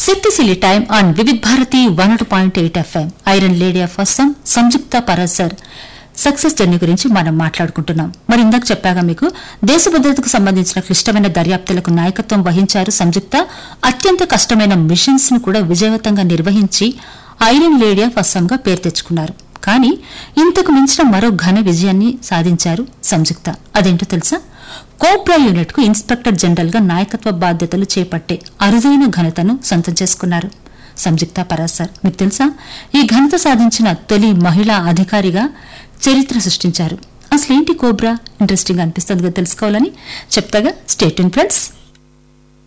శక్తిశీలి time on Vividh Bharati one ఒకటి point eight FM iron lady of Assam Sanyukta Parasar success journey గురించి మనం మాట్లాడుకుంటున్నాం మరి ఇందాక చెప్పాగా మీకు దేశ భద్రతకు సంబంధించిన క్లిష్టమైన దర్యాప్తులకు నాయకత్వం వహించారు సంయుక్త అత్యంత కష్టమైన మిషన్స్ ను కూడా విజయవంతంగా నిర్వహించి ఐరన్ లేడీ ఆఫ్ అస్సాంగా పేరు తెచ్చుకున్నారు కానీ ఇంతకు మించిన మరో ఘన విజయాన్ని సాధించారు సంయుక్త అదేంటో తెలుసా కోబ్రా యూనిట్ కు ఇన్స్పెక్టర్ జనరల్ గా నాయకత్వ బాధ్యతలు చేపట్టే అరుదైన ఘనతను సొంతం చేసుకున్నారు సంయుక్త పరాసర్ మీకు తెలుసా ఈ ఘనత సాధించిన తొలి మహిళా అధికారిగా చరిత్ర సృష్టించారు అసలేంటి కోబ్రా ఇంట్రెస్టింగ్ అనిపిస్తుంది కదా తెలుసుకోవాలని చెప్తాగా స్టేట్ ఫ్రెండ్స్